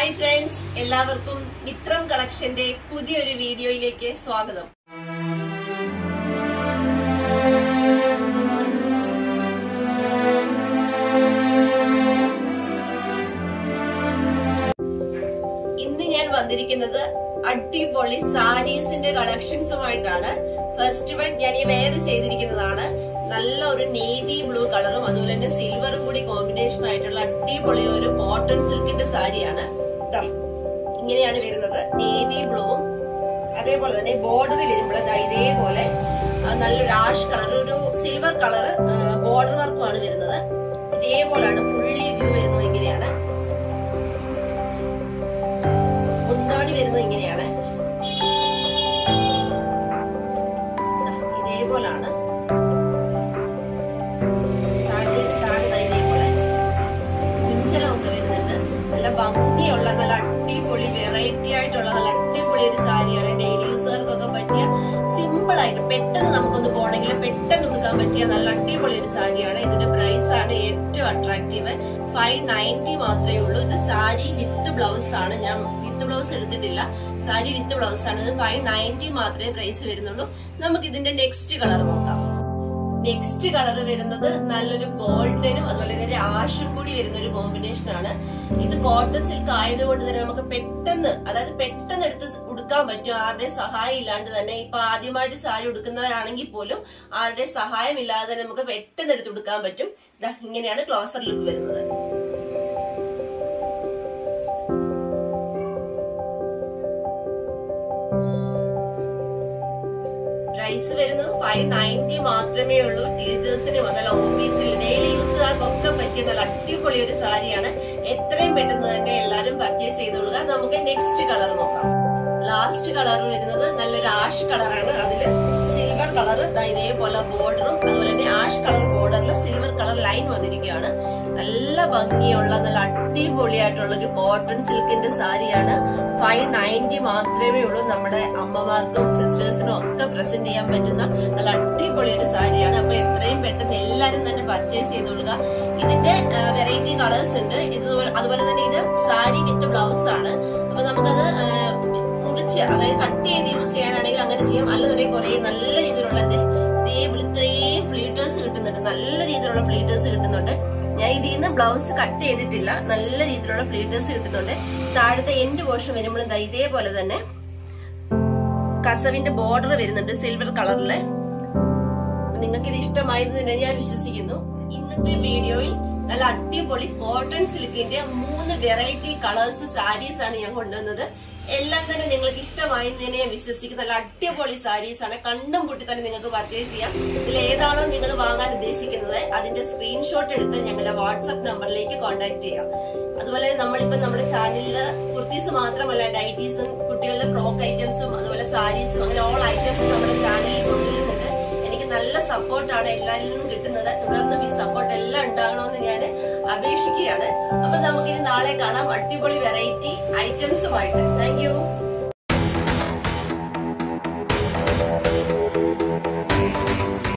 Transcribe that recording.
hi friends എല്ലാവർക്കും മിത്രം കളക്ഷന്റെ പുതിയൊരു വീഡിയോയിലേക്ക് സ്വാഗതം ഇന്ന് ഞാൻ വന്നിരിക്കുന്നത് അടിപൊളി സാരീസിന്റെ കളക്ഷൻസുമായിട്ടാണ് ഫസ്റ്റ് വൺ ഞാൻ ഈ വെയർ ചെയ്തിരിക്കുന്നതാണ് നല്ല ഒരു നേവി ബ്ലൂ കളറും അതുപോലെ തന്നെ സിൽവറും കൂടി കോമ്പിനേഷൻ ആയിട്ടുള്ള അടിപൊളി ഒരു കോട്ടൺ സിൽക്കിന്റെ സാരിയാണ് ദാ, ഇങ്ങനെയാണ് വരുന്നത് നേവി ബ്ലൂവും അതേപോലെ തന്നെ ബോർഡർ വരുമ്പോൾ ദാ ഇതേപോലെ ആ, നല്ലൊരു ആഷ് കളർ ഒരു സിൽവർ കളർ ബോർഡർ വർക്കുമാണ് വരുന്നത് ഇതേപോലെയാണ് ഫുള്ളി വ്യൂ വരുന്നത് ഇങ്ങനെയാണ് മുന്താണി വരുന്നത് ഇങ്ങനെയാണ് ദാ ഇതേപോലാണ് താഴെ താഴെ ദാ ഇതേപോലെ പിഞ്ചലമൊക്കെ വരുന്നുണ്ട് നല്ല ഭംഗിയുള്ള നല്ല അടിപൊളി വെറൈറ്റി ആയിട്ടുള്ള നല്ല അടിപൊളി ഒരു സാരിയാണ് ഡെയിലി യൂസുകാർക്കൊക്കെ പറ്റിയ സിമ്പിൾ ആയിട്ട് പെട്ടെന്ന് നമുക്കൊന്ന് പോകണമെങ്കിൽ പെട്ടെന്ന് കൊടുക്കാൻ പറ്റിയ നല്ല അടിപൊളി ഒരു സാരിയാണ് ഇതിന്റെ പ്രൈസ് ആണ് ഏറ്റവും അട്രാക്റ്റീവ് ഫൈവ് നയൻറ്റി മാത്രമേ ഉള്ളൂ ഇത് സാരി വിത്ത് ബ്ലൗസ് ആണ് ഞാൻ വിത്ത് ബ്ലൗസ് എടുത്തിട്ടില്ല സാരി വിത്ത് ബ്ലൗസ് ആണ് ഇത് ഫൈവ് നയൻറ്റി മാത്രമേ പ്രൈസ് വരുന്നുള്ളൂ നമുക്ക് ഇതിന്റെ നെക്സ്റ്റ് കളർ നോക്കാം നെക്സ്റ്റ് കളർ വരുന്നത് നല്ലൊരു ഗോൾഡനും അതുപോലെ തന്നെ ഒരു ആഷും കൂടി വരുന്ന ഒരു കോമ്പിനേഷൻ ആണ് ഇത് കോട്ടൺ സിൽക്ക് ആയതുകൊണ്ട് തന്നെ നമുക്ക് പെട്ടെന്ന് അതായത് പെട്ടെന്ന് എടുത്ത് ഉടുക്കാൻ പറ്റും ആരുടെ സഹായം ഇല്ലാണ്ട് തന്നെ ഇപ്പൊ ആദ്യമായിട്ട് സാരി ഉടുക്കുന്നവരാണെങ്കിൽ പോലും ആരുടെ സഹായം ഇല്ലാതെ തന്നെ നമുക്ക് പെട്ടെന്ന് എടുത്ത് ഉടുക്കാൻ പറ്റും ദാ ഇങ്ങനെയാണ് ക്ലോസർ ലുക്ക് വരുന്നത് പ്രൈസ് വരുന്നത് ഫൈവ് നയൻറ്റി മാത്രമേ ഉള്ളൂ ടീച്ചേഴ്സിന് മുതൽ ഓഫീസിൽ ഡെയിലി യൂസുകാർക്കൊക്കെ പറ്റിയ നല്ല അടിപൊളി ഒരു സാരിയാണ് എത്രയും പെട്ടെന്ന് തന്നെ എല്ലാവരും പർച്ചേസ് ചെയ്തോളുക നമുക്ക് നെക്സ്റ്റ് കളർ നോക്കാം ലാസ്റ്റ് കളർ വരുന്നത് നല്ലൊരു ആഷ് കളറാണ് അതില് സിൽവർ കളർ ഇതേപോലെ ബോർഡറും അതുപോലെ തന്നെ ആഷ് കളർ ബോർഡറിൽ സിൽവർ കളർ ലൈൻ വന്നിരിക്കുകയാണ് നല്ല ഭംഗിയുള്ള നല്ല അടിപൊളിയായിട്ടുള്ള ഒരു കോട്ടൺ സിൽക്കിന്റെ സാരിയാണ് ഫൈവ് നയൻറ്റി മാത്രമേ ഉള്ളൂ നമ്മുടെ അമ്മമാർക്കും സിസ്റ്റേഴ്സിനും ഒക്കെ പ്രസന്റ് ചെയ്യാൻ പറ്റുന്ന നല്ല അടിപൊളി ഒരു സാരിയാണ് അപ്പൊ എത്രയും പെട്ടെന്ന് എല്ലാരും തന്നെ പർച്ചേസ് ചെയ്തോളുക ഇതിന്റെ വെറൈറ്റി കളേഴ്സ് ഉണ്ട് ഇതുപോലെ അതുപോലെ തന്നെ ഇത് സാരി വിത്ത് ബ്ലൗസ് ആണ് അപ്പൊ നമുക്കത് ആ, മുറിച്ച് അതായത് കട്ട് ചെയ്ത് യൂസ് ചെയ്യാനാണെങ്കിൽ അങ്ങനെ ചെയ്യാം അല്ലെന്നുണ്ടെങ്കിൽ കുറെ നല്ല രീതിയിലുള്ള ഇത് ഇതേപോലെ ഇത്രയും ഫ്ലീറ്റേഴ്സ് കിട്ടുന്നുണ്ട് നല്ല രീതിയിലുള്ള ഫ്ലീറ്റേഴ്സ് കിട്ടുന്നുണ്ട് ഞാൻ ഇതിൽ നിന്ന് ബ്ലൗസ് കട്ട് ചെയ്തിട്ടില്ല നല്ല രീതിയിലുള്ള ഫ്ലീറ്റേഴ്സ് കിട്ടുന്നുണ്ട് താഴത്തെ എൻഡ് പോർഷൻ വരുമ്പോഴും ദാ ഇതേപോലെ തന്നെ കസവിന്റെ ബോർഡർ വരുന്നുണ്ട് സിൽവർ കളറില് നിങ്ങൾക്ക് ഇത് ഇഷ്ടമായെന്ന് തന്നെ ഞാൻ വിശ്വസിക്കുന്നു ഇന്നത്തെ വീഡിയോയിൽ നല്ല അടിപൊളി കോട്ടൺ സിൽക്കിന്റെ മൂന്ന് വെറൈറ്റി കളേഴ്സ് സാരീസ് ആണ് ഞാൻ കൊണ്ടുവന്നത് എല്ലാം തന്നെ നിങ്ങൾക്ക് ഇഷ്ടമായെന്ന് തന്നെ ഞാൻ വിശ്വസിക്കുന്നു നല്ല അടിപൊളി സാരീസ് ആണ് കണ്ടും കൂട്ടി തന്നെ നിങ്ങൾക്ക് പർച്ചേസ് ചെയ്യാം ഇതിൽ ഏതാണോ നിങ്ങൾ വാങ്ങാൻ ഉദ്ദേശിക്കുന്നത് അതിന്റെ സ്ക്രീൻഷോട്ട് എടുത്ത് ഞങ്ങളുടെ വാട്സപ്പ് നമ്പറിലേക്ക് കോൺടാക്ട് ചെയ്യാം അതുപോലെ നമ്മളിപ്പോ നമ്മുടെ ചാനലില് കുർത്തീസ് മാത്രമല്ല നൈറ്റീസും കുട്ടികളുടെ ഫ്രോക്ക് ഐറ്റംസും അതുപോലെ സാരീസും അങ്ങനെ ഓൾ ഐറ്റംസ് നമ്മുടെ ചാനലിൽ കൊണ്ടുവരുന്നുണ്ട് എനിക്ക് നല്ല സപ്പോർട്ടാണ് എല്ലാവരിൽ നിന്നും കിട്ടുന്നത് തുടർന്നും ഈ സപ്പോർട്ട് എല്ലാം ഉണ്ടാകണമെന്ന് ഞാൻ അപേക്ഷിക്കുകയാണ് അപ്പൊ നമുക്കിനി നാളെ കാണാം അടിപൊളി വെറൈറ്റി ഐറ്റംസുമായിട്ട് താങ്ക് യു